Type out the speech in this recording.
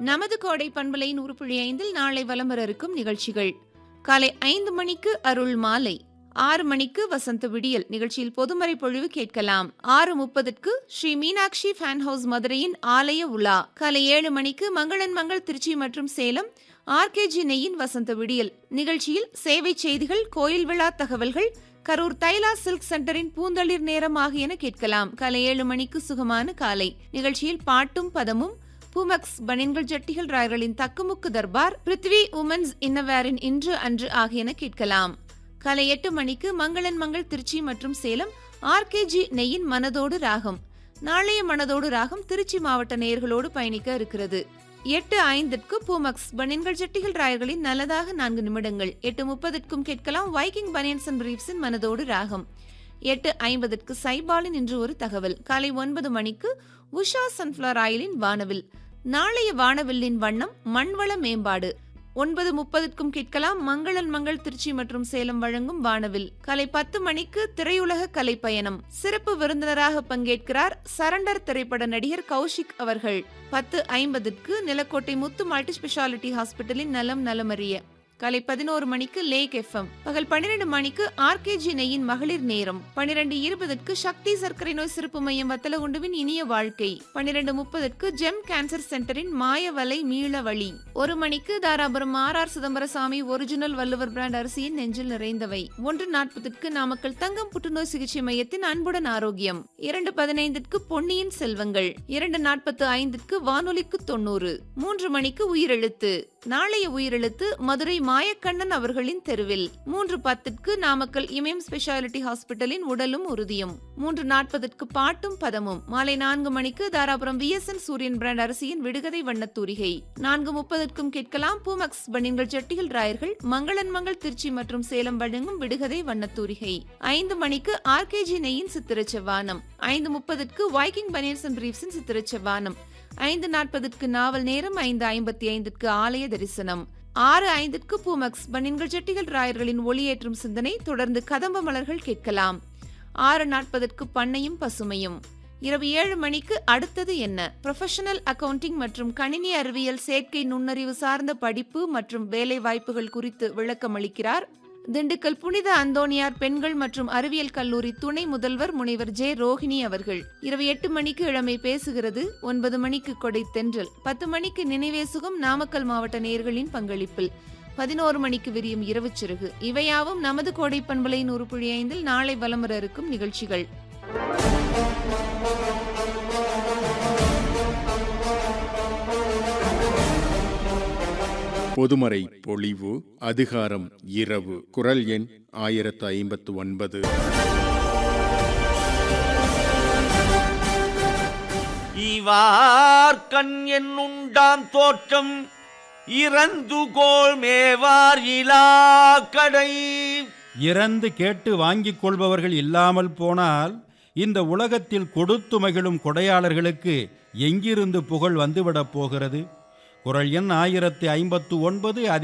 நமது கோடை பண்பலை நூறு புள்ளி ஐந்தில் நாளை வலம் வர இருக்கும் நிகழ்ச்சிகள் காலை ஐந்து மணிக்கு அருள் மாலை ஆறு மணிக்கு வசந்த விடியல் நிகழ்ச்சியில் பொதுமறை பொழிவு கேட்கலாம் ஆறு முப்பதுக்கு ஸ்ரீ மீனாட்சி ஃபேன் ஹவுஸ் மதுரையின் ஆலய உலா காலை ஏழு மணிக்கு மங்களன் மங்கள் திருச்சி மற்றும் சேலம் ஆர்கேஜி நெய்யின் வசந்த விடியல் நிகழ்ச்சியில் சேவை செய்திகள் கோயில் விழா தகவல்கள் கரூர் தைலா சில்க் சென்டரின் பூந்தளிர் நேரம் ஆகியன கேட்கலாம் காலை ஏழு மணிக்கு சுகமான காலை நிகழ்ச்சியில் பாட்டும் பதமும் பூமக்ஸ் பனின்கள் ஜட்டிகள் ராயர்களின் தக்குமுக்கு தர்பார் பிருத்வி உமன்ஸ் இன்னவேரின் இன்று அன்று ஆகியன கேட்கலாம் காலை எட்டு மணிக்கு மங்களன் மங்கள் திருச்சி மற்றும் சேலம் ஆர்கேஜி நெய்யின் மனதோடு ராகம் நாளைய மனதோடு ராகம் திருச்சி மாவட்ட நேயர்களோடு பயணிக்க இருக்கிறது எட்டு ஐந்திற்கு பூமக்ஸ் பனியன்கள் ஜட்டிகள் ராயர்களின் நல்லதாக நான்கு நிமிடங்கள் எட்டு முப்பதுக்கும் கேட்கலாம் வைக்கிங் பனியன்ஸ் அண்ட் பிரீப்ஸின் மனதோடு ராகம் எட்டு ஐம்பதற்கு சைபாலின் இன்று ஒரு தகவல் காலை ஒன்பது மணிக்கு உஷா சன்ஃபிளவர் ஆயிலின் வானவில் நாளைய வானவில்லின் வண்ணம் மண்வள மேம்பாடு ஒன்பது முப்பதுக்கும் கேட்கலாம் மங்களன் மங்கள் திருச்சி மற்றும் சேலம் வழங்கும் வானவில் காலை பத்து மணிக்கு திரையுலக கலை பயணம் சிறப்பு விருந்தினராக பங்கேற்கிறார் சரண்டர் திரைப்பட நடிகர் கௌஷிக் அவர்கள் பத்து ஐம்பதுக்கு நிலக்கோட்டை முத்து மல்டி ஸ்பெஷாலிட்டி ஹாஸ்பிட்டலின் நலம் நலமறிய காலை பதினோரு மணிக்கு லேக் எஃப்எம் பகல் பன்னிரண்டு மணிக்கு ஆர்கேஜி நெய்யின் மகளிர் நேரம் பன்னிரண்டு இருபதற்கு சக்தி சர்க்கரை நோய் சிறப்பு மையம் வத்தலகுண்டுவின் இனிய வாழ்க்கை பன்னிரண்டு முப்பதற்கு ஜெம் கேன்சர் சென்டரின் மாயவலை மீள வழி ஒரு மணிக்கு Dharapuram R R Chidambarasami original Valluvar brand அரிசியின் நெஞ்சில் நிறைந்தவை ஒன்று நாற்பதுக்கு நாமக்கல் தங்கம் புற்றுநோய் சிகிச்சை மையத்தின் அன்புடன் ஆரோக்கியம் இரண்டு பதினைந்திற்கு பொன்னியின் செல்வங்கள் இரண்டு நாற்பத்து ஐந்திற்கு வானொலிக்கு தொண்ணூறு மூன்று மணிக்கு உயிரெழுத்து நாளைய உயிரெழுத்து மதுரை மாயக்கண்ணன் அவர்களின் தெருவில் மூன்று பத்திற்கு நாமக்கல் இமயம் ஸ்பெஷாலிட்டி ஹாஸ்பிட்டலின் உடலும் உறுதியும் மூன்று நாற்பதற்கு பாட்டும் பதமும் மாலை நான்கு மணிக்கு தாராபுரம் விஎஸ்என் சூரியன் பிராண்ட் அரிசியின் விடுகதை வண்ணத்தூரிகை நான்கு முப்பதற்கும் கேட்கலாம் பூமக்ஸ் பனின்கள் ஜட்டிகள் ராயர்கள் மங்களன் மங்கள் திருச்சி மற்றும் சேலம் வழங்கும் விடுகதை வண்ணத்தூரிகை ஐந்து மணிக்கு ஆர்கேஜி நெய்யின் சித்திரச்ச வானம் ஐந்து முப்பதற்கு வைக்கிங் பனியன்ஸ் அண்ட் பிரீப்ஸின் சித்திரச்ச வானம் ஐந்து நாற்பதுக்கு நாவல் நேரம் ஐந்து ஐம்பத்தி ஐந்துக்கு ஆலய தரிசனம் ஆறு ஐந்திற்கு பூமக்ஸ் பனின்கள் ஜட்டிகள் ராயர்களின் ஒளியேற்றும் சிந்தனை தொடர்ந்து கதம்ப மலர்கள் கேட்கலாம் ஆறு நாற்பதற்கு பண்ணையும் பசுமையும் இரவு ஏழு மணிக்கு அடுத்தது என்ன ப்ரொஃபஷனல் அக்கவுண்டிங் மற்றும் கணினி அறிவியல் சேர்க்கை நுண்ணறிவு சார்ந்த படிப்பு மற்றும் வேலை வாய்ப்புகள் குறித்து விளக்கமளிக்கிறார் திண்டுக்கல் புனித அந்தோனியார் பெண்கள் மற்றும் அறிவியல் கல்லூரி துணை முதல்வர் முனைவர் ஜே ரோஹிணி அவர்கள் இரவு எட்டு மணிக்கு இளமை பேசுகிறது ஒன்பது மணிக்கு கொடை தென்றல் பத்து மணிக்கு நினைவே சுகம் நாமக்கல் மாவட்ட நேர்களின் பங்களிப்பில் பதினோரு மணிக்கு விரியும் இரவு சிறகு இவையாவும் நமது கோடை பண்பலை நூறு புள்ளி ஐந்தில் நாளை வலம் வர இருக்கும் நிகழ்ச்சிகள் பொதுமறை பொழிவு அதிகாரம் இரவு குரல் எண் ஆயிரத்து ஐம்பத்து ஒன்பது ஈவார் கண் என்னுண்டாம் தோற்றம் இறந்துகோள் மேவார் இலா கடை இறந்து கேட்டு வாங்கிக் கொள்பவர்கள் இல்லாமல் போனால் இந்த உலகத்தில் கொடுத்து மகிழும் கொடையாளர்களுக்கு எங்கிருந்து புகழ் வந்துவிடப் போகிறது குரல் எண் ஆயிரத்தி ஐம்பத்து ஒன்பது